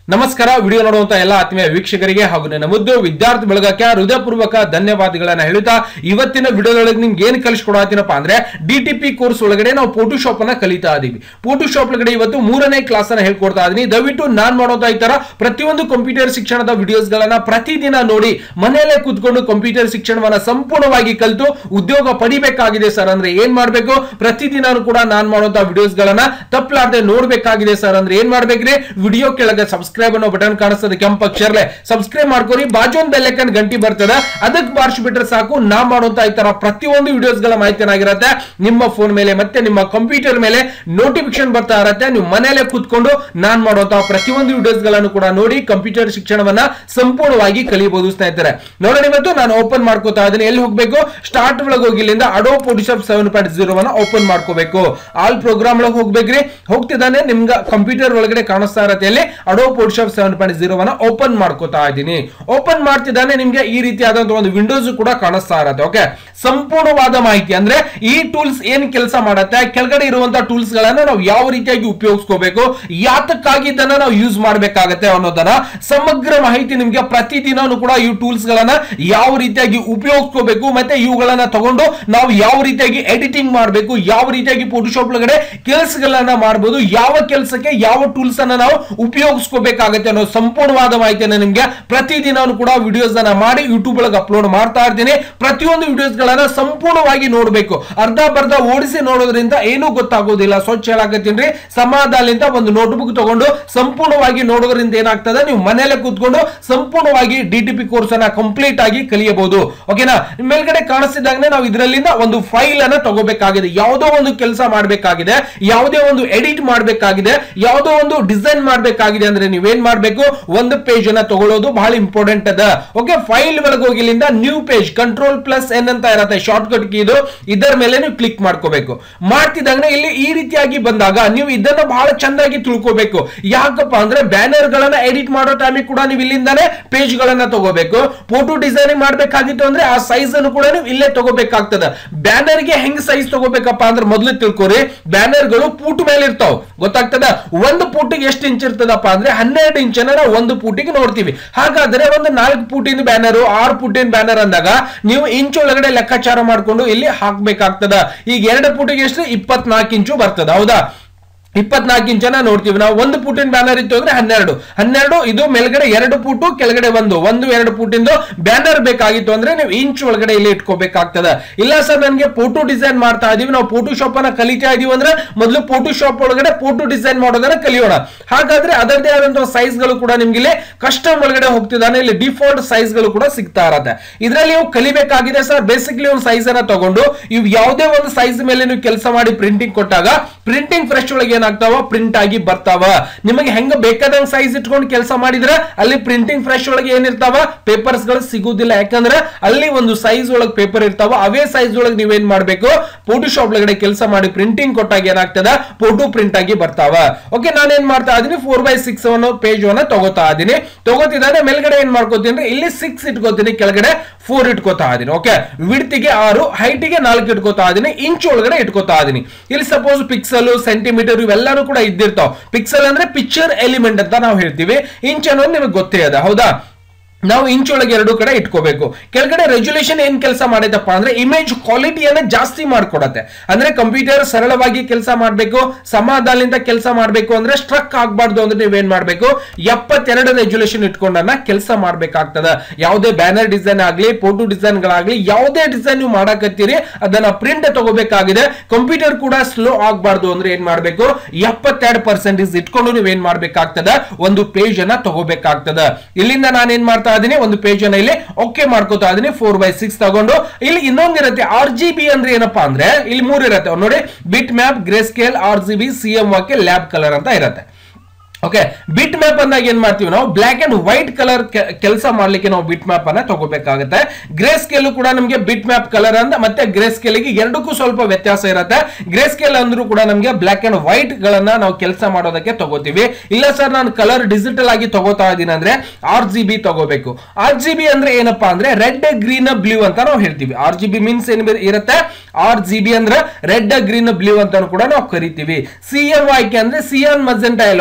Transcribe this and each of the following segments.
ನಮಸ್ಕಾರ ವಿಡಿಯೋ ನೋಡುವಂತ ಎಲ್ಲ ಆತ್ಮೀಯ ವೀಕ್ಷಕರಿಗೆ ಹಾಗೂ ನನ್ನ ಮುದ್ದು ವಿದ್ಯಾರ್ಥಿ ಬಳಗಕ್ಕೆ ಹೃದಯಪೂರ್ವಕ ಧನ್ಯವಾದಗಳನ್ನ ಹೇಳುತ್ತಾ ಇವತ್ತಿನ ವಿಡಿಯೋದೊಳಗೆ ನಿಮ್ಗೆ ಏನ್ ಕಲಿಸ್ಕೊಡತ್ತೀನಪ್ಪ ಅಂದ್ರೆ ಡಿ ಟಿ ಪಿ ಕೋರ್ಸ್ ಒಳಗಡೆ ನಾವು ಫೋಟೋಶಾಪ್ ಅನ್ನ ಕಲಿತಾ ಇದೀವಿ ಫೋಟೋಶಾಪ್ ಒಳಗಡೆ ಇವತ್ತು ಮೂರನೇ ಕ್ಲಾಸ್ ಅನ್ನ ಹೇಳ್ಕೊಡ್ತಾ ಇದೀನಿ ದಯವಿಟ್ಟು ನಾನ್ ಮಾಡೋದಾ ಈ ತರ ಪ್ರತಿಯೊಂದು ಕಂಪ್ಯೂಟರ್ ಶಿಕ್ಷಣದ ವಿಡಿಯೋಸ್ ಗಳನ್ನ ಪ್ರತಿದಿನ ನೋಡಿ ಮನೆಯಲ್ಲೇ ಕೂತ್ಕೊಂಡು ಕಂಪ್ಯೂಟರ್ ಶಿಕ್ಷಣವನ್ನ ಸಂಪೂರ್ಣವಾಗಿ ಕಲಿತು ಉದ್ಯೋಗ ಪಡಿಬೇಕಾಗಿದೆ ಸರ್ ಅಂದ್ರೆ ಏನ್ ಮಾಡ್ಬೇಕು ಪ್ರತಿದಿನ ಕೂಡ ನಾನ್ ಮಾಡುವಂತ ವಿಡಿಯೋಸ್ ಗಳನ್ನ ತಪ್ಪಲಾರ್ದೆ ನೋಡ್ಬೇಕಾಗಿದೆ ಸರ್ ಅಂದ್ರೆ ಏನ್ ಮಾಡ್ಬೇಕ್ರಿ ವಿಡಿಯೋ ಕೆಳಗೆ ಸಬ್ಸ್ಕ್ರೈಬ್ ಅನ್ನೋ ಬಟನ್ ಕಾಣಿಸ್ತದೆ ಕೆಂಪು ಅಕ್ಷರಲೆ ಸಬ್ಸ್ಕ್ರೈಬ್ ಮಾಡ್ಕೊರಿ ಬಾಜು ಒಂದು ಬೆಲ್ ಐಕನ್ ಗಂಟಿ ಬರ್ತದೆ ಅದಕ್ಕೆ ಬಾರಿಸ್ಬಿಟ್ರೆ ಸಾಕು ನಾ ಮಾಡುವಂತ ಈ ತರ ಪ್ರತಿಯೊಂದು ವಿಡಿಯೋಸ್ ಗಳ ಮಾಹಿತಿ ಏನಾಗಿರುತ್ತೆ ನಿಮ್ಮ ಫೋನ್ ಮೇಲೆ ಮತ್ತೆ ನಿಮ್ಮ ಕಂಪ್ಯೂಟರ್ ಮೇಲೆ ನೋಟಿಫಿಕೇಶನ್ ಬರ್ತಾ ಇರತ್ತೆ ನೀವು ಮನೆಯಲ್ಲೇ ಕೂತ್ಕೊಂಡು ನಾನ್ ಮಾಡುವಂತಹ ಪ್ರತಿಯೊಂದು ವಿಡಿಯೋಸ್ ಗಳನ್ನು ಕೂಡ ನೋಡಿ ಕಂಪ್ಯೂಟರ್ ಶಿಕ್ಷಣವನ್ನ ಸಂಪೂರ್ಣವಾಗಿ ಕಲಿಯಬಹುದು ಸ್ನೇಹಿತರೆ ನೋಡೋಣ ಇವತ್ತು ನಾನು ಓಪನ್ ಮಾಡ್ಕೋತಾ ಇದ್ದೀನಿ ಎಲ್ಲಿ ಹೋಗ್ಬೇಕು ಸ್ಟಾರ್ಟ್ ಒಳಗೆ ಹೋಗಿ ಇಲ್ಲಿಂದ Adobe Photoshop seven point zero ಅನ್ನ ಓಪನ್ ಮಾಡ್ಕೋಬೇಕು ಆಲ್ ಪ್ರೋಗ್ರಾಮ್ ಒಳಗೆ ಹೋಗ್ಬೇಕ್ರಿ ಹೋಗ್ತಿದ್ದಾನೆ ನಿಮ್ಗೆ ಕಂಪ್ಯೂಟರ್ ಒಳಗಡೆ ಕಾಣಿಸ್ತಾ ಇರತ್ತೆ ಅಲ್ಲಿ Adobe Photoshop seven point zero ಅನ್ನ ಓಪನ್ ಮಾಡ್ಕೋತಾ ಇದ್ದೀನಿ ಓಪನ್ ಮಾಡ್ತಿದ್ದಾನೆ ನಿಮ್ಗೆ ಈ ರೀತಿಯಾದಂತಹ ಒಂದು ವಿಂಡೋಸ್ ಕೂಡ ಕಾಣಿಸ್ತಾ ಇರತ್ತೆ ಓಕೆ ಸಂಪೂರ್ಣವಾದ ಮಾಹಿತಿ ಅಂದ್ರೆ ಈ ಟೂಲ್ಸ್ ಏನ್ ಕೆಲಸ ಮಾಡತ್ತೆ ಕೆಳಗಡೆ ಇರುವಂತಹ ಟೂಲ್ಸ್ ಗಳನ್ನ ನಾವು ಯಾವ ರೀತಿಯಾಗಿ ಉಪಯೋಗಿಸ್ಕೋಬೇಕು ಯಾತಕ್ಕಾಗಿ ಇದನ್ನ ನಾವು ಯೂಸ್ ಮಾಡ್ಬೇಕಾಗತ್ತೆ ಅನ್ನೋದನ್ನ ಸಮಗ್ರ ಮಾಹಿತಿ ನಿಮ್ಗೆ ಪ್ರತಿದಿನನೂ ಕೂಡ ಈ ಟೂಲ್ಸ್ ಗಳನ್ನ ಯಾವ ರೀತಿಯಾಗಿ ಉಪಯೋಗಿಸ್ಕೋಬೇಕು ಮತ್ತೆ ಇವುಗಳನ್ನ ತಗೊಂಡು ನಾವು ಯಾವ ರೀತಿಯಾಗಿ ಎಡಿಟಿಂಗ್ ಮಾಡಬೇಕು ಯಾವ ರೀತಿಯಾಗಿ ಫೋಟೋಶಾಪ್ ಒಳಗಡೆ ಕೆಲಸಗಳನ್ನ ಮಾಡಬಹುದು ಯಾವ ಕೆಲಸಕ್ಕೆ ಯಾವ ಟೂಲ್ಸ್ ಅನ್ನ ನಾವು ಉಪಯೋಗಿಸ್ಕೋಬೇಕಾಗತ್ತೆ ಅನ್ನೋ ಸಂಪೂರ್ಣವಾದ ಮಾಹಿತಿಯನ್ನ ನಿಮ್ಗೆ ಪ್ರತಿದಿನನೂ ಕೂಡ ವಿಡಿಯೋಸ್ ಅನ್ನ ಮಾಡಿ ಯೂಟ್ಯೂಬ್ ಒಳಗೆ ಅಪ್ಲೋಡ್ ಮಾಡ್ತಾ ಇರ್ತೀನಿ ಪ್ರತಿಯೊಂದು ವಿಡಿಯೋಸ್ ಗಳನ್ನ ಸಂಪೂರ್ಣವಾಗಿ ನೋಡ್ಬೇಕು ಅರ್ಧ ಬರ್ಧ ಓಡಿಸಿ ನೋಡೋದ್ರಿಂದ ಏನೂ ಗೊತ್ತಾಗೋದಿಲ್ಲ ಸ್ವಚ್ಛ ಹೇಳಾಕತ್ತೀನಿ ಸಮಾಧಾನದಿಂದ ಒಂದು ನೋಟ್ಬುಕ್ ತಗೊಂಡು ಸಂಪೂರ್ಣವಾಗಿ ನೋಡೋದ್ರಿಂದ ಏನಾಗ್ತದೆ ನೀವು ಮನೆಯಲ್ಲೇ ಕೂತ್ಕೊಂಡು ಸಂಪೂರ್ಣವಾಗಿ ಡಿ ಟಿ ಪಿ ಕೋರ್ಸ್ ಅನ್ನ ಕಂಪ್ಲೀಟ್ ಆಗಿ ಕಲಿಯಬಹುದು ಓಕೆನಾ ಮೇಲ್ಗಡೆ ಕಾಣಿಸ್ತಿದ್ದಾಗನೇ ನಾವು ಇದರಲ್ಲಿಂದ ಒಂದು ಫೈಲ್ ಅನ್ನ ತಗೋಬೇಕಾಗಿದೆ ಯಾವುದೋ ಒಂದು ಕೆಲಸ ಮಾಡಬೇಕಾಗಿದೆ ಯಾವುದೇ ಒಂದು ಎಡಿಟ್ ಮಾಡಬೇಕಾಗಿದೆ ಯಾವುದೋ ಒಂದು ಡಿಸೈನ್ ಮಾಡಬೇಕಾಗಿದೆ ಅಂದ್ರೆ ನೀವೇನ್ ಮಾಡ್ಬೇಕು ಒಂದು ಪೇಜ್ ಅನ್ನ ತಗೊಳ್ಳೋದು ಬಹಳ ಇಂಪಾರ್ಟೆಂಟ್ ಅದ ಓಕೆ ಫೈಲ್ ಒಳಗೆ ಹೋಗಿ ಇಲ್ಲಿಂದ new page control plus N ಅಂತ ಇರತ್ತೆ ಶಾರ್ಟ್ ಕಟ್ ಕೀ ಇದು ಇದರ ಮೇಲೆ ನೀವು ಕ್ಲಿಕ್ ಮಾಡ್ಕೋಬೇಕು ಮಾಡ್ತಿದ್ದಾಗ ಇಲ್ಲಿ ಈ ರೀತಿಯಾಗಿ ಬಂದಾಗ ನೀವು ಇದನ್ನ ಬಹಳ ಚಂದಾಗಿ ತಿಳ್ಕೋಬೇಕು ಯಾಕಪ್ಪ ಅಂದ್ರೆ ಬ್ಯಾನರ್ ಗಳನ್ನ ಎಡಿಟ್ ಮಾಡೋ ಟೈಮಿಗೆ ಕೂಡ ನೀವು ಇಲ್ಲಿಂದಾನೆ ಪೇಜ್ ಗಳನ್ನ ತಗೋಬೇಕು ಫೋಟೋ ಡಿಸೈನಿಂಗ್ ಮಾಡ್ಬೇಕಾಗಿತ್ತು ಅಂದ್ರೆ ಆ ಸೈಜ್ ಅನ್ನು ಕೂಡ ನೀವು ಇಲ್ಲೇ ತಗೋಬೇಕಾಗ್ತದ ಬ್ಯಾನರ್ ಗೆ ಹೆಂಗ್ ಸೈಜ್ ತಗೋಬೇಕಪ್ಪ ಅಂದ್ರೆ ಮೊದಲು ತಿಳ್ಕೊರಿ ಬ್ಯಾನರ್ ಗಳು ಪೂಟ್ ಮೇಲೆ ಇರ್ತಾವ ಗೊತ್ತಾಗ್ತದ ಒಂದು ಪೂಟಿಗೆ ಎಷ್ಟು ಇಂಚ್ ಇರ್ತದಪ್ಪ ಅಂದ್ರೆ ಹನ್ನೆರಡು ಇಂಚ್ ನಾವು ಒಂದು ಪೂಟಿಗೆ ನೋಡ್ತೀವಿ ಹಾಗಾದ್ರೆ ಒಂದು ನಾಲ್ಕು ಪೂಟಿನ ಬ್ಯಾನರ್ ಆರು ಪೂಟಿನ ಬ್ಯಾನರ್ ಅಂದಾಗ ನೀವು ಇಂಚ್ ಒಳಗಡೆ ಲೆಕ್ಕಾಚಾರ ಮಾಡ್ಕೊಂಡು ಇಲ್ಲಿ ಹಾಕ್ಬೇಕಾಗ್ತದ ಈಗ ಎರಡು ಪೂಟಿಗೆ ಎಷ್ಟು ಇಪ್ಪತ್ನಾಲ್ಕು ಇಂಚು ಬರ್ತದ ಹೌದಾ ಇಪ್ಪತ್ನಾಲ್ಕು ಇಂಚನ ನೋಡ್ತೀವಿ ನಾವು ಒಂದು ಪುಟಿನ ಬ್ಯಾನರ್ ಇತ್ತು ಅಂದ್ರೆ ಹನ್ನೆರಡು ಹನ್ನೆರಡು ಇದು ಮೇಲ್ಗಡೆ ಎರಡು ಪುಟು ಕೆಳಗಡೆ ಒಂದು ಒಂದು ಎರಡು ಪುಟಿಂದು ಬ್ಯಾನರ್ ಬೇಕಾಗಿತ್ತು ಅಂದ್ರೆ ನೀವು ಇಂಚ್ ಒಳಗಡೆ ಇಲ್ಲಿ ಇಟ್ಕೋಬೇಕಾಗ್ತದ ಇಲ್ಲ ಸರ್ ನನಗೆ ಫೋಟೋ ಡಿಸೈನ್ ಮಾಡ್ತಾ ಇದೀವಿ ನಾವು ಫೋಟೋಶಾಪ್ ಅನ್ನ ಕಲಿತಾ ಇದೀವಿ ಅಂದ್ರೆ ಮೊದಲು ಫೋಟೋಶಾಪ್ ಒಳಗಡೆ ಫೋಟೋ ಡಿಸೈನ್ ಮಾಡೋದನ್ನ ಕಲಿಯೋಣ ಹಾಗಾದ್ರೆ ಅದರದೇ ಆದಂತಹ ಸೈಜ್ ಗಳು ಕೂಡ ನಿಮ್ಗೆ ಇಲ್ಲಿ ಕಸ್ಟಮ್ ಒಳಗಡೆ ಹೋಗ್ತಿದ್ದಾನೆ ಇಲ್ಲಿ ಡಿಫಾಲ್ಟ್ ಸೈಜ್ ಗಳು ಕೂಡ ಸಿಗ್ತಾ ಇರತ್ತೆ ಇದರಲ್ಲಿ ನೀವು ಕಲಿಬೇಕಾಗಿದೆ ಸರ್ ಬೇಸಿಕ್ಲಿ ಒಂದು ಸೈಜ್ ಅನ್ನ ತಗೊಂಡು ಇವು ಯಾವುದೇ ಒಂದು ಸೈಜ್ ಮೇಲೆ ನೀವು ಕೆಲಸ ಮಾಡಿ ಪ್ರಿಂಟಿಂಗ್ ಕೊಟ್ಟಾಗ ಪ್ರಿಂಟಿಂಗ್ ಫ್ರೆಶ್ ಒಳಗೆ ಏನಾಗ್ತಾವ ಪ್ರಿಂಟ್ ಆಗಿ ಬರ್ತಾವ ನಿಮಗೆ ಹೆಂಗ ಬೇಕಾದಂಗ ಸೈಜ್ ಇಟ್ಕೊಂಡು ಕೆಲಸ ಮಾಡಿದ್ರೆ ಅಲ್ಲಿ ಪ್ರಿಂಟಿಂಗ್ ಫ್ರೆಶ್ ಒಳಗೆ ಏನಿರ್ತಾವ ಪೇಪರ್ಸ್ ಗಳು ಸಿಗುದಿಲ್ಲ ಯಾಕಂದ್ರೆ ಅಲ್ಲಿ ಒಂದು ಸೈಜ್ ಒಳಗೆ ಪೇಪರ್ ಇರ್ತಾವ ಅವೇ ಸೈಜ್ ಒಳಗೆ ನೀವೇನ್ ಮಾಡ್ಬೇಕು ಫೋಟೋಶಾಪ್ ಒಳಗಡೆ ಕೆಲಸ ಮಾಡಿ ಪ್ರಿಂಟಿಂಗ್ ಕೊಟ್ಟಾಗ ಏನಾಗ್ತದ ಫೋಟೋ ಪ್ರಿಂಟ್ ಆಗಿ ಬರ್ತಾವ ಓಕೆ ನಾನೇನ್ ಮಾಡ್ತಾ ಇದೀನಿ ಫೋರ್ ಬೈ ಸಿಕ್ಸ್ ಅನ್ನೋ ಪೇಜ್ ಅನ್ನ ತಗೋತಾ ಇದೀನಿ ತಗೋತಿದ್ದಾನೆ ಮೇಲ್ಗಡೆ ಏನ್ ಮಾಡ್ಕೋತೀನಿ ಅಂದ್ರೆ ಇಲ್ಲಿ ಸಿಕ್ಸ್ ಇಟ್ಕೋತೀನಿ ಕೆಳಗಡೆ ಫೋರ್ ಇಟ್ಕೋತಾ ಇದೀನಿ ಓಕೆ ವಿಡ್ತಿಗೆ ಆರು ಹೈಟಿಗೆ ನಾಲ್ಕು ಇಟ್ಕೋತಾ ಇದೀನಿ ಇಂಚ್ ಒಳಗಡೆ ಇಟ್ಕೋತಾ ಇದೀನಿ ಇಲ್ಲಿ ಸಪೋಸ್ ಪಿಕ್ಸಲ್ ಸೆಂಟಿಮೀಟರ್ ಇವೆಲ್ಲಾನು ಕೂಡ ಇದ್ದಿರ್ತಾವ ಪಿಕ್ಸೆಲ್ ಅಂದ್ರೆ ಪಿಕ್ಚರ್ ಎಲಿಮೆಂಟ್ ಅಂತ ನಾವು ಹೇಳ್ತೀವಿ ಇಂಚ್ ಅನ್ನೋದು ನಿಮಗೆ ಗೊತ್ತೇ ಅದ ಹೌದಾ ನಾವು ಇಂಚ್ ಒಳಗೆ ಎರಡು ಕಡೆ ಇಟ್ಕೋಬೇಕು ಕೆಳಗಡೆ ರೆಜುಲೇಷನ್ ಏನ್ ಕೆಲಸ ಮಾಡೈತಪ್ಪ ಅಂದ್ರೆ ಇಮೇಜ್ ಕ್ವಾಲಿಟಿಯನ್ನ ಜಾಸ್ತಿ ಮಾಡ್ಕೊಡತ್ತೆ ಅಂದ್ರೆ ಕಂಪ್ಯೂಟರ್ ಸರಳವಾಗಿ ಕೆಲಸ ಮಾಡಬೇಕು ಸಮಾಧಾನದಿಂದ ಕೆಲಸ ಮಾಡಬೇಕು ಅಂದ್ರೆ ಸ್ಟ್ರಕ್ ಆಗ್ಬಾರ್ದು ಅಂದ್ರೆ ನೀವೇನ್ ಮಾಡ್ಬೇಕು ಎಪ್ಪತ್ತೆರಡು ರೆಜುಲೇಷನ್ ಇಟ್ಕೊಂಡನ್ನ ಕೆಲಸ ಮಾಡ್ಬೇಕಾಗ್ತದ ಯಾವುದೇ ಬ್ಯಾನರ್ ಡಿಸೈನ್ ಆಗ್ಲಿ ಫೋಟೋ ಡಿಸೈನ್ ಗಳಾಗ್ಲಿ ಯಾವುದೇ ಡಿಸೈನ್ ನೀವು ಮಾಡಕತ್ತೀರಿ ಅದನ್ನ ಪ್ರಿಂಟ್ ತಗೋಬೇಕಾಗಿದೆ ಕಂಪ್ಯೂಟರ್ ಕೂಡ ಸ್ಲೋ ಆಗ್ಬಾರ್ದು ಅಂದ್ರೆ ಏನ್ ಮಾಡ್ಬೇಕು ಎಪ್ಪತ್ತೆರಡು ಪರ್ಸೆಂಟೇಜ್ ಇಟ್ಕೊಂಡು ನೀವೇನ್ ಮಾಡ್ಬೇಕಾಗ್ತದ ಒಂದು ಪೇಜ್ ಅನ್ನ ತಗೋಬೇಕಾಗ್ತದ ಇಲ್ಲಿಂದ ನಾನೇನ್ ಮಾಡ್ತಾ ಇದೀನಿ ಒಂದು ಪೇಜ್ ಅನ್ನ ಇಲ್ಲಿ ಓಕೆ ಮಾಡ್ಕೋತಾ ಇದೀನಿ ಫೋರ್ ಬೈ ಸಿಕ್ಸ್ ತಗೊಂಡು ಇಲ್ಲಿ ಇನ್ನೊಂದಿರತ್ತೆ ಆರ್ ಜಿ ಬಿ ಅಂದ್ರೆ ಏನಪ್ಪಾ ಅಂದ್ರೆ ಇಲ್ಲಿ ಮೂರ್ ಇರತ್ತೆ ನೋಡಿ bitmap greyscale R G B C M Y K lab colour ಅಂತ ಇರತ್ತೆ ಓಕೆ ಬಿಟ್ ಮ್ಯಾಪ್ ಅಂದಾಗ ಏನ್ ಮಾಡ್ತೀವಿ ನಾವು ಬ್ಲಾಕ್ ಅಂಡ್ ವೈಟ್ ಕಲರ್ ಕೆಲಸ ಮಾಡ್ಲಿಕ್ಕೆ ನಾವು ಬಿಟ್ ಮ್ಯಾಪ್ ಅನ್ನ ತಗೋಬೇಕಾಗುತ್ತೆ ಗ್ರೇ ಸ್ಕೇಲ್ ಕೂಡ ನಮಗೆ ಬಿಟ್ ಮ್ಯಾಪ್ ಕಲರ್ ಅಂತ ಮತ್ತೆ ಗ್ರೇ ಸ್ಕೇಲ್ ಎರಡಕ್ಕೂ ಸ್ವಲ್ಪ ವ್ಯತ್ಯಾಸ ಇರುತ್ತೆ ಗ್ರೇ ಸ್ಕೇಲ್ ಅಂದ್ರೂ ಕೂಡ ನಮಗೆ ಬ್ಲಾಕ್ ಅಂಡ್ ವೈಟ್ ಗಳನ್ನ ನಾವು ಕೆಲಸ ಮಾಡೋದಕ್ಕೆ ತಗೋತೀವಿ ಇಲ್ಲ ಸರ್ ನಾನು ಕಲರ್ ಡಿಜಿಟಲ್ ಆಗಿ ತಗೋತಾ ಇದೀನಿ ಅಂದ್ರೆ ಆರ್ ಜಿ ಬಿ ತಗೋಬೇಕು ಆರ್ ಜಿ ಬಿ ಅಂದ್ರೆ ಏನಪ್ಪಾ ಅಂದ್ರೆ ರೆಡ್ ಗ್ರೀನ್ ಬ್ಲೂ ಅಂತ ನಾವು ಹೇಳ್ತೀವಿ ಆರ್ ಜಿ ಬಿ ಮೀನ್ಸ್ ಏನ್ ಇರುತ್ತೆ ಆರ್ ಜಿ ಬಿ ಅಂದ್ರೆ ರೆಡ್ ಗ್ರೀನ್ ಬ್ಲೂ ಅಂತ ಕೂಡ ನಾವು ಕರಿತೀವಿ ಸಿ ಎಂ ಆಯ್ಕೆ ಅಂದ್ರೆ ಸಿಯನ್ ಮಜೆಂಟಾ ಎಲ್ಲೋ ಬ್ಯಾನರ್ಸ್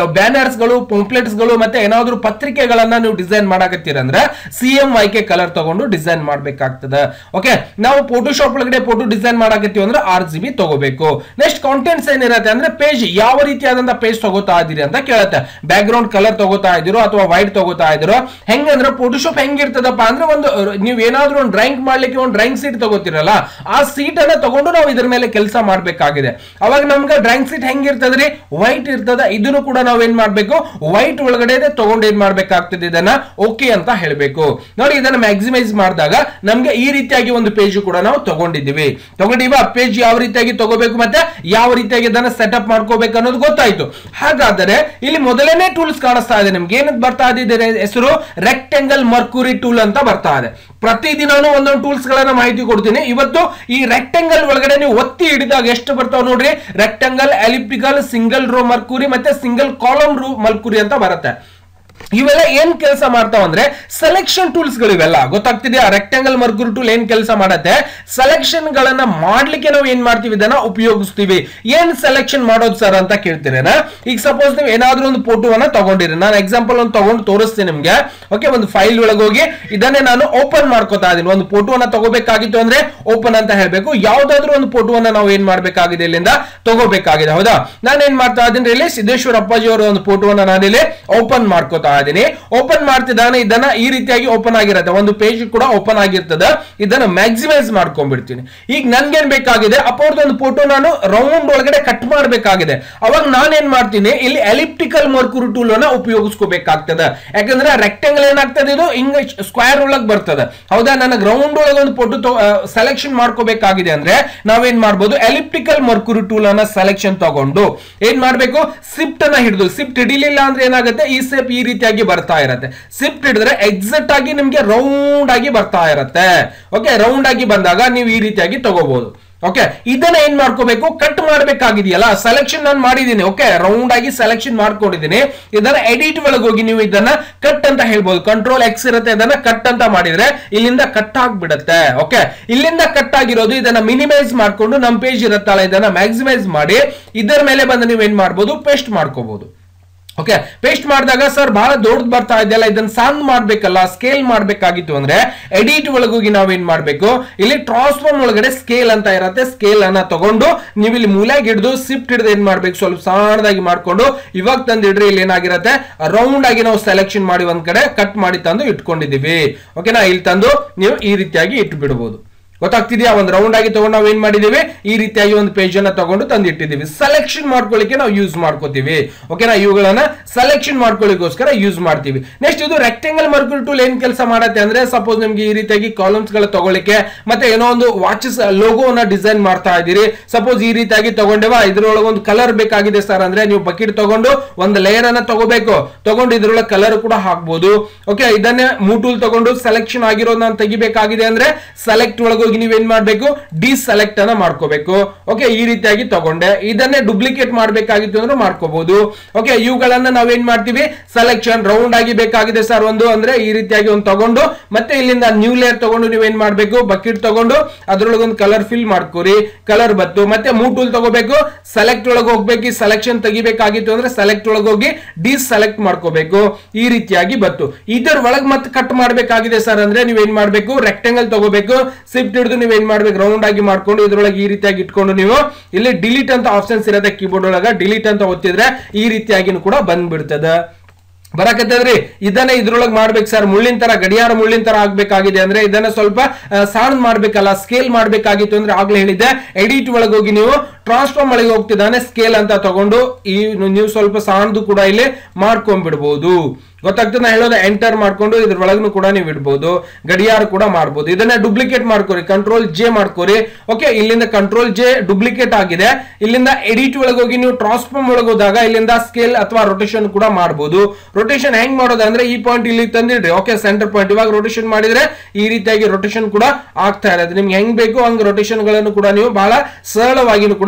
ಫ್ಲೈಯರ್ಸ್ ಗಳು ಪಂಪ್ಲೆಟ್ಸ್ ಗಳು ಮತ್ತೆ ಏನಾದ್ರು ಪತ್ರಿಕೆಗಳನ್ನ ನೀವು ಡಿಸೈನ್ ಮಾಡಕತ್ತೀರ ಅಂದ್ರೆ C M Y K colour ತಗೊಂಡು ಡಿಸೈನ್ ಮಾಡ್ಬೇಕಾಗ್ತದೆ ಓಕೆ ನಾವು ಫೋಟೋಶಾಪ್ ಒಳಗಡೆ ಫೋಟೋ ಡಿಸೈನ್ ಮಾಡಕತ್ತೀವಿ ಅಂದ್ರೆ ಆರ್ ಜಿ ಬಿ ತಗೋಬೇಕು ನೆಕ್ಸ್ಟ್ ಕಾಂಟೆಂಟ್ಸ್ ಏನಿರುತ್ತೆ ಅಂದ್ರೆ ಪೇಜ್ ಯಾವ ರೀತಿಯಾದಂತ ಪೇಜ್ ತಗೋತಾ ಇದೀರಿ ಅಂತ ಕೇಳುತ್ತೆ ಬ್ಯಾಕ್ ಗ್ರೌಂಡ್ ಕಲರ್ ತಗೋತಾ ಇದ್ದೀರೋ ಅಥವಾ ವೈಟ್ ತಗೋತಾ ಇದ್ದೀರೋ ಹೆಂಗಂದ್ರೆ ಫೋಟೋಶಾಪ್ ಹೆಂಗಿರ್ತದಪ್ಪ ಅಂದ್ರೆ ಒಂದು ನೀವು ಏನಾದ್ರೂ ಒಂದು ಡ್ರಾಯಿಂಗ್ ಮಾಡ್ಲಿಕ್ಕೆ ಒಂದು ಡ್ರಾಯಿಂಗ್ ಸೀಟ್ ತಗೋತಿರಲ್ಲ ಆ ಸೀಟ್ ಅನ್ನ ತಗೊಂಡು ನಾವು ಇದ್ರ ಮೇಲೆ ಕೆಲಸ ಮಾಡ್ಬೇಕಾಗಿದೆ ಅವಾಗ ನಮ್ಗೆ ಡ್ರಾಯಿಂಗ್ ಸೀಟ್ ಹೆಂಗಿರ್ತದ್ರಿ ವೈಟ್ ಇರ್ತದ ಇದನ್ನು ಕೂಡ ನಾವ್ ಏನ್ ಮಾಡ್ಬೇಕು ವೈಟ್ ಒಳಗಡೆ ತಗೊಂಡು ಏನ್ ಮಾಡ್ಬೇಕಾಗ್ತದೆ ಇದನ್ನ ಓಕೆ ಅಂತ ಹೇಳ್ಬೇಕು ನೋಡಿ ಇದನ್ನ ಮ್ಯಾಕ್ಸಿಮೈಸ್ ಮಾಡಿದಾಗ ನಮ್ಗೆ ಈ ರೀತಿಯಾಗಿ ಒಂದು ಪೇಜ್ ಕೂಡ ನಾವು ತಗೊಂಡಿದ್ದೀವಿ ತಗೊಂಡಿವ ಪೇಜ್ ಯಾವ ರೀತಿಯಾಗಿ ತಗೋಬೇಕು ಮತ್ತೆ ಯಾವ ರೀತಿಯಾಗಿ ಇದನ್ನ ಸೆಟಪ್ ಮಾಡ್ಕೋಬೇಕು ಅನ್ನೋದು ಗೊತ್ತಾಯ್ತು ಹಾಗಾದರೆ ಇಲ್ಲಿ ಮೊದಲನೇ ಟೂಲ್ಸ್ ಕಾಣಿಸ್ತಾ ಇದೆ ನಿಮ್ಗೆ ಏನಂತ ಬರ್ತಾ ಇದೆ ಹೆಸರು ರೆಕ್ಟೆಂಗಲ್ ಮರ್ಕುರಿ ಟೂಲ್ ಅಂತ ಬರ್ತಾ ಇದೆ ಪ್ರತಿದಿನಾನು ಒಂದೊಂದು ಟೂಲ್ಸ್ ಗಳನ್ನ ಮಾಹಿತಿ ಕೊಡ್ತೀನಿ ಇವತ್ತು ಈ ರೆಕ್ಟೆಂಗಲ್ ಒಳಗಡೆ ನೀವು ಒತ್ತಿ ಹಿಡಿದಾಗ ಎಷ್ಟು ಬರ್ತಾವ ನೋಡ್ರಿ rectangle elliptical single row marquee ಮತ್ತೆ ಸಿಂಗಲ್ ಕಾಲಮ್ ರೂ ಮರ್ಕುರಿ ಅಂತ ಬರುತ್ತೆ ಇವೆಲ್ಲ ಏನ್ ಕೆಲಸ ಮಾಡ್ತಾವ ಅಂದ್ರೆ ಸೆಲೆಕ್ಷನ್ ಟೂಲ್ಸ್ ಗಳಿವೆಲ್ಲ ಗೊತ್ತಾಗ್ತಿದೆಯಾ ರೆಕ್ಟಾಂಗಲ್ ಮರ್ಕುರಿ ಟೂಲ್ ಏನ್ ಕೆಲಸ ಮಾಡತ್ತೆ ಸೆಲೆಕ್ಷನ್ ಗಳನ್ನ ಮಾಡ್ಲಿಕ್ಕೆ ನಾವು ಏನ್ ಮಾಡ್ತೀವಿ ಇದನ್ನ ಉಪಯೋಗಿಸ್ತೀವಿ ಏನ್ ಸೆಲೆಕ್ಷನ್ ಮಾಡೋದು ಸರ್ ಅಂತ ಕೇಳ್ತೀರೇನಾ ಈಗ ಸಪೋಸ್ ನೀವು ಏನಾದ್ರೂ ಒಂದು ಫೋಟೋವನ್ನ ತಗೊಂಡಿರಿ ನಾನು ಎಕ್ಸಾಂಪಲ್ ಒಂದು ತಗೊಂಡು ತೋರಿಸ್ತೀನಿ ನಿಮ್ಗೆ ಓಕೆ ಒಂದು ಫೈಲ್ ಒಳಗೆ ಹೋಗಿ ಇದನ್ನೇ ನಾನು ಓಪನ್ ಮಾಡ್ಕೋತಾ ಇದೀನಿ ಒಂದು ಫೋಟೋವನ್ನ ತಗೋಬೇಕಾಗಿತ್ತು ಅಂದ್ರೆ ಓಪನ್ ಅಂತ ಹೇಳ್ಬೇಕು ಯಾವ್ದಾದ್ರು ಒಂದು ಫೋಟೋವನ್ನ ನಾವು ಏನ್ ಮಾಡ್ಬೇಕಾಗಿದೆ ಇಲ್ಲಿಂದ ತಗೋಬೇಕಾಗಿದೆ ಹೌದಾ ನಾನು ಏನ್ ಮಾಡ್ತಾ ಇದ್ದೀನಿ ಇಲ್ಲಿ ಸಿದ್ದೇಶ್ವರ ಅಪ್ಪಾಜಿ ಅವರ ಒಂದು ಫೋಟೋವನ್ನ ನಾನಿಲ್ಲಿ ಓಪನ್ ಮಾಡ್ಕೋತಾ ಇದೀನಿ ಓಪನ್ ಮಾಡ್ತಿದ್ದಾನೆ ಇದನ್ನ ಈ ರೀತಿಯಾಗಿ ಓಪನ್ ಆಗಿರುತ್ತೆ ಒಂದು ಪೇಜ್ ಕೂಡ ಓಪನ್ ಆಗಿರ್ತದೆ ಇದನ್ನ ಮ್ಯಾಕ್ಸಿಮೈಸ್ ಮಾಡ್ಕೊಂಡ್ಬಿಡ್ತೀನಿ ಈಗ ನನ್ಗೇನ್ ಬೇಕಾಗಿದೆ ಅಪ್ಪ ಅವ್ರದ್ದು ಒಂದು ಫೋಟೋ ನಾನು ರೌಂಡ್ ಒಳಗಡೆ ಕಟ್ ಮಾಡಬೇಕಾಗಿದೆ ಅವಾಗ ನಾನೇನ್ ಮಾಡ್ತೀನಿ ಇಲ್ಲಿ ಎಲಿಪ್ಟಿಕಲ್ ಮರ್ಕುರಿ ಟೂಲ್ ಅನ್ನ ಉಪಯೋಗಿಸ್ಕೋಬೇಕಾಗ್ತದೆ ಯಾಕಂದ್ರೆ ರೆಕ್ಟಾಂಗಲ್ ಏನಾಗ್ತದೆ ಇದು ಹಿಂಗ ಸ್ಕ್ವೇರ್ ಒಳಗ್ ಬರ್ತದೆ ಹೌದಾ ನನಗೆ ರೌಂಡ್ ಒಳಗೆ ಒಂದು ಫೋಟೋ ಸೆಲೆಕ್ಷನ್ ಮಾಡ್ಕೋಬೇಕಾಗಿದೆ ಅಂದ್ರೆ ನಾವೇನ್ ಮಾಡ್ಬೋದು ಎಲಿಪ್ಟಿಕಲ್ ಮರ್ಕುರಿ ಟೂಲ್ ಅನ್ನ ಸೆಲೆಕ್ಷನ್ ತಗೊಂಡು ಏನ್ ಮಾಡ್ಬೇಕು ಸಿಫ್ಟ್ ಅನ್ನ ಹಿಡಿದು ಸಿಫ್ಟ್ ಹಿಡಿಲಿಲ್ಲ ಅಂದ್ರೆ ಏನಾಗುತ್ತೆ ಈ ಸೇಪ್ ಈ ರೀತಿಯಾಗಿ ಬರ್ತಾ ಇರತ್ತೆ ಸಿಫ್ಟ್ ಹಿಡಿದ್ರೆ ಎಕ್ಸಾಕ್ಟ್ ಆಗಿ ನಿಮ್ಗೆ ರೌಂಡ್ ಆಗಿ ಬರ್ತಾ ಇರತ್ತೆ ಓಕೆ ರೌಂಡ್ ಆಗಿ ಬಂದಾಗ ನೀವು ಈ ರೀತಿಯಾಗಿ ತಗೋಬಹುದು ಓಕೆ ಇದನ್ನ ಏನ್ ಮಾಡ್ಕೋಬೇಕು ಕಟ್ ಮಾಡ್ಬೇಕಾಗಿದೆಯಲ್ಲ ಸೆಲೆಕ್ಷನ್ ನಾನು ಮಾಡಿದೀನಿ ಓಕೆ ರೌಂಡ್ ಆಗಿ ಸೆಲೆಕ್ಷನ್ ಮಾಡ್ಕೊಂಡಿದ್ದೀನಿ ಇದನ್ನ ಎಡಿಟ್ ಒಳಗೆ ಹೋಗಿ ನೀವು ಇದನ್ನ ಕಟ್ ಅಂತ ಹೇಳ್ಬೋದು ಕಂಟ್ರೋಲ್ ಎಕ್ಸ್ ಇರುತ್ತೆ ಇದನ್ನ ಕಟ್ ಅಂತ ಮಾಡಿದ್ರೆ ಇಲ್ಲಿಂದ ಕಟ್ ಆಗ್ಬಿಡತ್ತೆ ಓಕೆ ಇಲ್ಲಿಂದ ಕಟ್ ಆಗಿರೋದು ಇದನ್ನ ಮಿನಿಮೈಸ್ ಮಾಡ್ಕೊಂಡು ನಮ್ ಪೇಜ್ ಇರುತ್ತಲ್ಲ ಇದನ್ನ ಮ್ಯಾಕ್ಸಿಮೈಸ್ ಮಾಡಿ ಇದರ ಮೇಲೆ ಬಂದು ನೀವು ಏನ್ ಮಾಡ್ಬೋದು ಪೇಸ್ಟ್ ಮಾಡ್ಕೋಬಹುದು ಓಕೆ ಪೇಸ್ಟ್ ಮಾಡಿದಾಗ ಸರ್ ಬಹಳ ದೊಡ್ಡದು ಬರ್ತಾ ಇದೆಯಲ್ಲ ಇದನ್ನ ಸಣ್ಣ ಮಾಡ್ಬೇಕಲ್ಲ ಸ್ಕೇಲ್ ಮಾಡ್ಬೇಕಾಗಿತ್ತು ಅಂದ್ರೆ ಎಡಿಟ್ ಒಳಗೋಗಿ ನಾವೇನ್ ಮಾಡ್ಬೇಕು ಇಲ್ಲಿ ಟ್ರಾನ್ಸ್ಫಾರ್ಮ್ ಒಳಗಡೆ ಸ್ಕೇಲ್ ಅಂತ ಇರತ್ತೆ ಸ್ಕೇಲ್ ಅನ್ನ ತಗೊಂಡು ನೀವು ಇಲ್ಲಿ ಮೂಲೆಗೆ ಹಿಡಿದು ಸಿಫ್ಟ್ ಹಿಡಿದು ಏನ್ ಮಾಡ್ಬೇಕು ಸ್ವಲ್ಪ ಸಣ್ಣದಾಗಿ ಮಾಡ್ಕೊಂಡು ಇವಾಗ ತಂದಿಡ್ರಿ ಇಲ್ಲಿ ಏನಾಗಿರತ್ತೆ ರೌಂಡ್ ಆಗಿ ನಾವು ಸೆಲೆಕ್ಷನ್ ಮಾಡಿ ಒಂದ್ ಕಡೆ ಕಟ್ ಮಾಡಿ ತಂದು ಇಟ್ಕೊಂಡಿದೀವಿ ಓಕೆನಾ ಇಲ್ಲಿ ತಂದು ನೀವು ಈ ರೀತಿಯಾಗಿ ಇಟ್ಟು ಬಿಡಬಹುದು ಗೊತ್ತಾಗ್ತಿದ್ಯಾ ಒಂದು ರೌಂಡ್ ಆಗಿ ತಗೊಂಡು ನಾವು ಏನ್ ಮಾಡಿದೀವಿ ಈ ರೀತಿಯಾಗಿ ಒಂದು ಪೇಜ್ ಅನ್ನ ತಗೊಂಡು ತಂದಿಟ್ಟಿದೀವಿ ಸೆಲೆಕ್ಷನ್ ಮಾಡ್ಕೊಳ್ಳಿಕ್ಕೆ ನಾವು ಯೂಸ್ ಮಾಡ್ಕೋತೀವಿ ಓಕೆನಾ ಇವುಗಳನ್ನ ಸೆಲೆಕ್ಷನ್ ಮಾಡ್ಕೊಳ್ಳಿಕ್ಕೋಸ್ಕರ ಯೂಸ್ ಮಾಡ್ತೀವಿ ನೆಕ್ಸ್ಟ್ ಇದು ರೆಕ್ಟಾಂಗಲ್ ಮರ್ಕಲ್ ಟೂಲ್ ಏನ್ ಕೆಲಸ ಮಾಡತ್ತೆ ಅಂದ್ರೆ ಸಪೋಸ್ ನಿಮ್ಗೆ ಈ ರೀತಿಯಾಗಿ ಕಾಲಮ್ಸ್ ಗಳ ತಗೊಳ್ಳಿಕ್ಕೆ ಮತ್ತೆ ಏನೋ ಒಂದು ವಾಚಸ್ ಲೋಗೋನ ಡಿಸೈನ್ ಮಾಡ್ತಾ ಇದ್ದೀರಿ ಸಪೋಸ್ ಈ ರೀತಿಯಾಗಿ ತಗೊಂಡೇವಾ ಇದ್ರೊಳಗೆ ಒಂದು ಕಲರ್ ಬೇಕಾಗಿದೆ ಸರ್ ಅಂದ್ರೆ ನೀವು ಬಕೆಟ್ ತಗೊಂಡು ಒಂದು ಲೇಯರ್ ಅನ್ನ ತಗೋಬೇಕು ತಗೊಂಡು ಇದ್ರೊಳಗೆ ಕಲರ್ ಕೂಡ ಹಾಕ್ಬೋದು ಓಕೆ ಇದನ್ನೇ ಮೂಟೂಲ್ ತಗೊಂಡು ಸೆಲೆಕ್ಷನ್ ಆಗಿರೋದನ್ನ ತೆಗಿಬೇಕಾಗಿದೆ ಅಂದ್ರೆ ಸೆಲೆಕ್ಟ್ ಒಳಗೆ ಹೋಗಿ ನೀವೇನ್ ಮಾಡ್ಬೇಕು ಡಿ ಸೆಲೆಕ್ಟ್ ಅನ್ನ ಮಾಡ್ಕೋಬೇಕು ಓಕೆ ಈ ರೀತಿಯಾಗಿ ತಗೊಂಡೆ ಇದನ್ನೇ ಡುಪ್ಲಿಕೇಟ್ ಮಾಡ್ಬೇಕಾಗಿತ್ತು ಅಂದ್ರೆ ಮಾಡ್ಕೋಬಹುದು ಓಕೆ ಇವುಗಳನ್ನ ನಾವೇನ್ ಮಾಡ್ತೀವಿ ಸೆಲೆಕ್ಷನ್ ರೌಂಡ್ ಆಗಿ ಬೇಕಾಗಿದೆ ಸರ್ ಒಂದು ಅಂದ್ರೆ ಈ ರೀತಿಯಾಗಿ ಒಂದು ತಗೊಂಡು ಮತ್ತೆ ಇಲ್ಲಿಂದ ನ್ಯೂ ಲೇಯರ್ ತಗೊಂಡು ನೀವೇನ್ ಮಾಡ್ಬೇಕು ಬಕೆಟ್ ತಗೊಂಡು ಅದ್ರೊಳಗೆ ಒಂದು ಕಲರ್ ಫಿಲ್ ಮಾಡ್ಕೋರಿ ಕಲರ್ ಬತ್ತು ಮತ್ತೆ ಮೂಟೂಲ್ ತಗೋಬೇಕು ಸೆಲೆಕ್ಟ್ ಒಳಗೆ ಹೋಗ್ಬೇಕು ಈ ಸೆಲೆಕ್ಷನ್ ತೆಗಿಬೇಕಾಗಿತ್ತು ಅಂದ್ರೆ ಸೆಲೆಕ್ಟ್ ಒಳಗೆ ಹೋಗಿ ಡಿ ಸೆಲೆಕ್ಟ್ ಮಾಡ್ಕೋಬೇಕು ಈ ರೀತಿಯಾಗಿ ಬತ್ತು ಇದರ ಒಳಗೆ ಮತ್ತೆ ಕಟ್ ಮಾಡ್ಬೇಕಾಗಿದೆ ಸರ್ ಅಂದ್ರೆ ನೀವೇನ್ ಮಾಡ್ಬೇಕು ರೆಕ್ಟಾಂಗಲ್ ತಗೋಬೇಕು ಸಿಫ್ಟ್ ಹಿಡಿದು ನೀವೇನ್ ಮಾಡ್ಬೇಕು ರೌಂಡ್ ಆಗಿ ಮಾಡ್ಕೊಂಡು ಇದ್ರೊಳಗೆ ಈ ರೀತಿಯಾಗಿ ಇಟ್ಕೊಂಡು ನೀವು ಇಲ್ಲಿ ಡಿಲೀಟ್ ಅಂತ ಆಪ್ಷನ್ಸ್ ಇರುತ್ತೆ ಕೀಬೋರ್ಡ್ ಒಳಗ ಡಿಲೀಟ್ ಅಂತ ಒತ್ತಿದ್ರೆ ಈ ರೀತಿಯಾಗಿ ಕೂಡ ಬಂದ್ಬಿಡ್ತದ ಬರಕತ್ತದ್ರಿ ಇದನ್ನ ಇದ್ರೊಳಗೆ ಮಾಡ್ಬೇಕು ಸರ್ ಮುಳ್ಳಿನ ತರ ಗಡಿಯಾರ ಮುಳ್ಳಿನ ತರ ಆಗ್ಬೇಕಾಗಿದೆ ಅಂದ್ರೆ ಇದನ್ನ ಸ್ವಲ್ಪ ಸಣ್ಣ ಮಾಡ್ಬೇಕಲ್ಲ ಸ್ಕೇಲ್ ಮಾಡ್ಬೇಕಾಗಿತ್ತು ಅಂದ್ರೆ ಆಗ್ಲೇ ಹೇಳಿದ್ದೆ ಎಡಿಟ್ ಒಳಗೆ ಹೋಗಿ ನೀವು ಟ್ರಾನ್ಸ್ಫಾರ್ಮ್ ಒಳಗೆ ಹೋಗ್ತಿದ್ದಾನೆ ಸ್ಕೇಲ್ ಅಂತ ತಗೊಂಡು ಈ ನೀವು ಸ್ವಲ್ಪ ಸಣ್ಣದು ಕೂಡ ಇಲ್ಲಿ ಮಾಡ್ಕೊಂಡ್ಬಿಡ್ಬೋದು ಗೊತ್ತಾಗ್ತದೆ ನಾ ಹೇಳೋದು ಎಂಟರ್ ಮಾಡ್ಕೊಂಡು ಇದ್ರೊಳಗೂ ಕೂಡ ನೀವು ಇಡ್ಬೋದು ಗಡಿಯಾರ ಕೂಡ ಮಾಡ್ಬೋದು ಇದನ್ನ ಡುಪ್ಲಿಕೇಟ್ ಮಾಡ್ಕೋರಿ ಕಂಟ್ರೋಲ್ ಜೆ ಮಾಡ್ಕೋರಿ ಓಕೆ ಇಲ್ಲಿಂದ ಕಂಟ್ರೋಲ್ ಜೆ ಡುಪ್ಲಿಕೇಟ್ ಆಗಿದೆ ಇಲ್ಲಿಂದ ಎಡಿಟ್ ಒಳಗೆ ಹೋಗಿ ನೀವು ಟ್ರಾನ್ಸ್ಫಾರ್ಮ್ ಒಳಗೆ ಹೋದಾಗ ಇಲ್ಲಿಂದ ಸ್ಕೇಲ್ ಅಥವಾ ರೊಟೇಷನ್ ಕೂಡ ಮಾಡ್ಬೋದು ರೊಟೇಷನ್ ಹೆಂಗ್ ಮಾಡೋದು ಅಂದ್ರೆ ಈ ಪಾಯಿಂಟ್ ಇಲ್ಲಿ ತಂದಿಡ್ರಿ ಓಕೆ ಸೆಂಟರ್ ಪಾಯಿಂಟ್ ಇವಾಗ ರೊಟೇಷನ್ ಮಾಡಿದ್ರೆ ಈ ರೀತಿಯಾಗಿ ರೊಟೇಷನ್ ಕೂಡ ಆಗ್ತಾ ಇರೋದು ನಿಮ್ಗೆ ಹೆಂಗ್ ಬೇಕು ಹಂಗ್ ರೊಟೇಷನ್ ಗಳನ್ನು ಕೂಡ ನೀವು ಬಹಳ ಸರಳವಾಗಿನೂ ಕೂಡ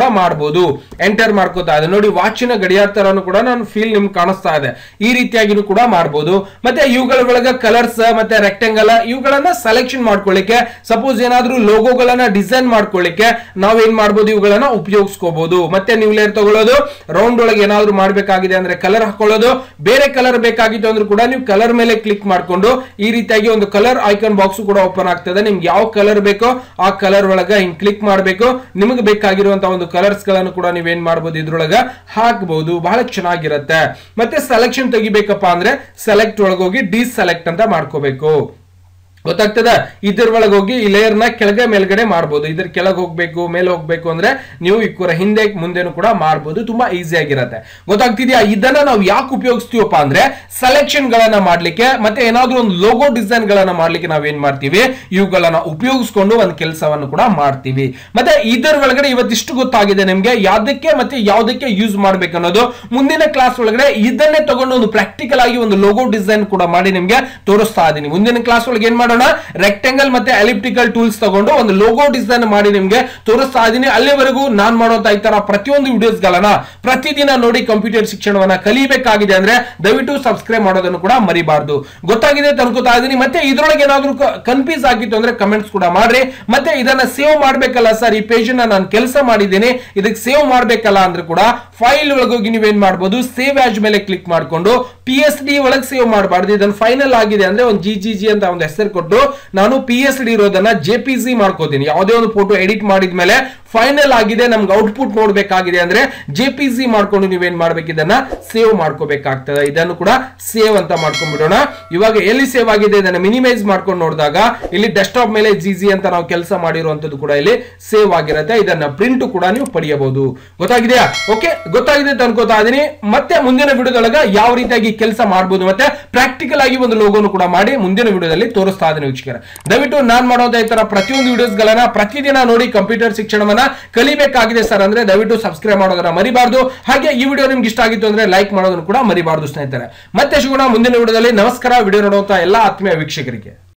ಮಾಡಬಹುದು ಎಂಟರ್ ಮಾಡ್ಕೋತಾ ಇದೆ ನೋಡಿ ವಾಚಿನ ಗಡಿಯಾರ ತರನು ಕೂಡ ನಾನು ಫೀಲ್ ನಿಮ್ಗೆ ಕಾಣಿಸ್ತಾ ಇದೆ ಈ ರೀತಿಯಾಗಿನೂ ಕೂಡ ಮಾಡಬಹುದು ಮತ್ತೆ ಇವುಗಳ ಒಳಗ ಕಲರ್ಸ್ ಮತ್ತೆ ರೆಕ್ಟಂಗಲ್ ಇವುಗಳನ್ನ ಸೆಲೆಕ್ಷನ್ ಮಾಡ್ಕೊಳ್ಳಿಕ್ಕೆ ಸಪೋಸ್ ಏನಾದ್ರೂ ಲೋಗೋಗಳನ್ನ ಡಿಸೈನ್ ಮಾಡ್ಕೊಳ್ಳಿಕ್ಕೆ ನಾವ್ ಏನ್ ಮಾಡ್ಬೋದು ಇವುಗಳನ್ನ ಉಪಯೋಗಿಸ್ಕೋಬಹುದು ಮತ್ತೆ ನೀವು ಲೇಯರ್ ತಗೊಳ್ಳೋದು ರೌಂಡ್ ಒಳಗೆ ಏನಾದ್ರೂ ಮಾಡ್ಬೇಕಾಗಿದೆ ಅಂದ್ರೆ ಕಲರ್ ಹಾಕೊಳ್ಳೋದು ಬೇರೆ ಕಲರ್ ಬೇಕಾಗಿತ್ತು ಅಂದ್ರೂ ಕೂಡ ನೀವು ಕಲರ್ ಮೇಲೆ ಕ್ಲಿಕ್ ಮಾಡ್ಕೊಂಡು ಈ ರೀತಿಯಾಗಿ ಒಂದು ಕಲರ್ ಐಕಾನ್ ಬಾಕ್ಸ್ ಕೂಡ ಓಪನ್ ಆಗ್ತದೆ ನಿಮ್ಗೆ ಯಾವ ಕಲರ್ ಬೇಕೋ ಆ ಕಲರ್ ಒಳಗ ಹಿಂಗ್ ಕ್ಲಿಕ್ ಮಾಡಬೇಕು ನಿಮಗೆ ಬೇಕಾಗಿರುವಂತಹ ಒಂದು ಕಲರ್ಸ್ ಗಳನ್ನು ಕೂಡ ನೀವೇನ್ ಮಾಡ್ಬೋದು ಇದ್ರೊಳಗ ಹಾಕಬಹುದು ಬಹಳ ಚೆನ್ನಾಗಿರುತ್ತೆ ಮತ್ತೆ ಸೆಲೆಕ್ಷನ್ ತೆಗಿಬೇಕಪ್ಪ ಅಂದ್ರೆ ಸೆಲೆಕ್ಟ್ ಒಳಗೋಗಿ ಡಿ ಸೆಲೆಕ್ಟ್ ಅಂತ ಮಾಡ್ಕೋಬೇಕು ಗೊತ್ತಾಗ್ತದ ಇದ್ರ ಒಳಗೆ ಹೋಗಿ ಈ ಲೇಯರ್ ನ ಕೆಳಗೆ ಮೇಲ್ಗಡೆ ಮಾಡ್ಬೋದು ಇದ್ರ ಕೆಳಗೆ ಹೋಗ್ಬೇಕು ಮೇಲೆ ಹೋಗ್ಬೇಕು ಅಂದ್ರೆ ನೀವು ಈ ಕೂರ ಹಿಂದೆ ಮುಂದೆನೂ ಕೂಡ ಮಾಡ್ಬೋದು ತುಂಬಾ ಈಸಿ ಆಗಿರತ್ತೆ ಗೊತ್ತಾಗ್ತಿದ್ಯಾ ಇದನ್ನ ನಾವು ಯಾಕೆ ಉಪಯೋಗಿಸ್ತೀವಪ್ಪ ಅಂದ್ರೆ ಸೆಲೆಕ್ಷನ್ ಗಳನ್ನ ಮಾಡ್ಲಿಕ್ಕೆ ಮತ್ತೆ ಏನಾದ್ರೂ ಒಂದು ಲೋಗೋ ಡಿಸೈನ್ ಗಳನ್ನ ಮಾಡ್ಲಿಕ್ಕೆ ನಾವೇನ್ ಮಾಡ್ತೀವಿ ಇವುಗಳನ್ನ ಉಪಯೋಗಿಸ್ಕೊಂಡು ಒಂದು ಕೆಲಸವನ್ನು ಕೂಡ ಮಾಡ್ತೀವಿ ಮತ್ತೆ ಇದರ ಒಳಗಡೆ ಇವತ್ತಿಷ್ಟು ಗೊತ್ತಾಗಿದೆ ನಿಮ್ಗೆ ಯಾವ್ದಕ್ಕೆ ಮತ್ತೆ ಯಾವ್ದಕ್ಕೆ ಯೂಸ್ ಮಾಡ್ಬೇಕು ಅನ್ನೋದು ಮುಂದಿನ ಕ್ಲಾಸ್ ಒಳಗಡೆ ಇದನ್ನೇ ತಗೊಂಡು ಒಂದು ಪ್ರಾಕ್ಟಿಕಲ್ ಆಗಿ ಒಂದು ಲೋಗೋ ಡಿಸೈನ್ ಕೂಡ ಮಾಡಿ ನಿಮ್ಗೆ ತೋರಿಸ್ತಾ ಇದೀನಿ ಮುಂದಿನ ಕ್ಲಾಸ್ ಒಳಗೆ ಏನ್ ಮಾಡೋಣ ರೆಕ್ಟಂಗಲ್ ಮತ್ತೆ ಎಲಿಪ್ಟಿಕಲ್ ಟೂಲ್ಸ್ ತಗೊಂಡು ಒಂದು ಲೋಗೋ ಡಿಸೈನ್ ಮಾಡಿ ನಿಮ್ಗೆ ತೋರಿಸ್ತಾ ಇದೀನಿ ಅಲ್ಲಿವರೆಗೂ ನಾನ್ ಮಾಡುವಂತ ಈ ತರ ಪ್ರತಿಯೊಂದು ವಿಡಿಯೋಸ್ ಗಳನ್ನ ಪ್ರತಿದಿನ ನೋಡಿ ಕಂಪ್ಯೂಟರ್ ಶಿಕ್ಷಣವನ್ನ ಕಲಿಬೇಕಾಗಿದೆ ಅಂದ್ರೆ ದಯವಿಟ್ಟು ಸಬ್ಸ್ಕ್ರೈಬ್ ಮಾಡೋದನ್ನು ಕೂಡ ಮರಿಬಾರ್ದು ಗೊತ್ತಾಗಿದೆ ಅಂತ ಅನ್ಕೋತಾ ಇದೀನಿ ಮತ್ತೆ ಇದ್ರೊಳಗೆ ಏನಾದ್ರೂ ಕನ್ಫ್ಯೂಸ್ ಆಗಿತ್ತು ಅಂದ್ರೆ ಕಮೆಂಟ್ಸ್ ಕೂಡ ಮಾಡ್ರಿ ಮತ್ತೆ ಇದನ್ನ ಸೇವ್ ಮಾಡ್ಬೇಕಲ್ಲ ಸರ್ ಈ ಪೇಜ್ ನಾನು ಕೆಲಸ ಮಾಡಿದ್ದೀನಿ ಇದಕ್ಕೆ ಸೇವ್ ಮಾಡ್ಬೇಕಲ್ಲ ಅಂದ್ರೆ ಕೂಡ ಫೈಲ್ ಒಳಗೋಗಿ ನೀವೇನ್ ಮಾಡ್ಬೋದು ಸೇವ್ ಆಜ್ ಮೇಲೆ ಕ್ಲಿಕ್ ಮಾಡ್ಕೊಂಡು ಪಿ ಎಸ್ ಡಿ ಒಳಗೆ ಸೇವ್ ಮಾಡಬಾರ್ದು ಇದನ್ನ ಫೈನಲ್ ಆಗಿದೆ ಅಂದ್ರೆ ಒಂದು ಜಿ ಜಿ ಜಿ ಅಂತ ಒಂದು ಹೆಸರು ಕೊಟ್ಟು ನಾನು ಪಿ ಎಸ್ ಡಿ ಇರೋದನ್ನ ಜೆ ಪಿ ಜಿ ಮಾಡ್ಕೋತೀನಿ ಯಾವುದೇ ಒಂದು ಫೋಟೋ ಎಡಿಟ್ ಮಾಡಿದ್ಮೇಲೆ ಫೈನಲ್ ಆಗಿದೆ ನಮ್ಗೆ ಔಟ್ಪುಟ್ ನೋಡ್ಬೇಕಾಗಿದೆ ಅಂದ್ರೆ ಜೆ ಪಿ ಜಿ ಮಾಡ್ಕೊಂಡು ನೀವೇನ್ ಮಾಡ್ಬೇಕು ಇದನ್ನ ಸೇವ್ ಮಾಡ್ಕೋಬೇಕಾಗ್ತದೆ ಇದನ್ನು ಕೂಡ ಸೇವ್ ಅಂತ ಮಾಡ್ಕೊಂಡ್ಬಿಡೋಣ ಇವಾಗ ಎಲ್ಲಿ ಸೇವ್ ಆಗಿದೆ ಇದನ್ನ ಮಿನಿಮೈಸ್ ಮಾಡ್ಕೊಂಡು ನೋಡಿದಾಗ ಇಲ್ಲಿ ಡೆಸ್ಕ್ಟಾಪ್ ಮೇಲೆ ಜಿ ಜಿ ಅಂತ ನಾವು ಕೆಲಸ ಮಾಡಿರುವಂತದ್ದು ಕೂಡ ಇಲ್ಲಿ ಸೇವ್ ಆಗಿರುತ್ತೆ ಇದನ್ನ ಪ್ರಿಂಟ್ ಕೂಡ ನೀವು ಪಡೆಯಬಹುದು ಗೊತ್ತಾಗಿದೆಯಾ ಓಕೆ ಗೊತ್ತಾಗಿದೆ ಅಂತ ಅನ್ಕೋತಾ ಇದೀನಿ ಮತ್ತೆ ಮುಂದಿನ ವಿಡಿಯೋದೊಳಗ ಯಾವ ರೀತಿಯಾಗಿ ಕೆಲಸ ಮಾಡಬಹುದು ಮತ್ತೆ ಪ್ರಾಕ್ಟಿಕಲ್ ಆಗಿ ಒಂದು ಲೋಗೋನು ಕೂಡ ಮಾಡಿ ಮುಂದಿನ ವಿಡಿಯೋದಲ್ಲಿ ತೋರಿಸ್ತಾ ಇದೀನಿ ವೀಕ್ಷಕರ ದಯವಿಟ್ಟು ನಾನ್ ಮಾಡುವಂತ ಈ ತರ ಪ್ರತಿಯೊಂದು ವಿಡಿಯೋಸ್ ಗಳನ್ನ ಪ್ರತಿದಿನ ನೋಡಿ ಕಂಪ್ಯೂಟರ್ ಶಿಕ್ಷಣವನ್ನ ಕಲಿಬೇಕಾಗಿದೆ ಸರ್ ಅಂದ್ರೆ ದಯವಿಟ್ಟು ಸಬ್ಸ್ಕ್ರೈಬ್ ಮಾಡೋದನ್ನ ಮರಿಬಾರ್ದು ಹಾಗೆ ಈ ವಿಡಿಯೋ ನಿಮ್ಗೆ ಇಷ್ಟ ಆಗಿತ್ತು ಅಂದ್ರೆ ಲೈಕ್ ಮಾಡೋದನ್ನು ಕೂಡ ಮರಿಬಾರ್ದು ಸ್ನೇಹಿತರೆ ಮತ್ತೆ ಸಿಗೋಣ ಮುಂದಿನ ವಿಡಿಯೋದಲ್ಲಿ ನಮಸ್ಕಾರ ವಿಡಿಯೋ ನೋಡುವಂತ ಎಲ್ಲಾ ಆತ್ಮೀಯ ವೀಕ್ಷಕರಿಗೆ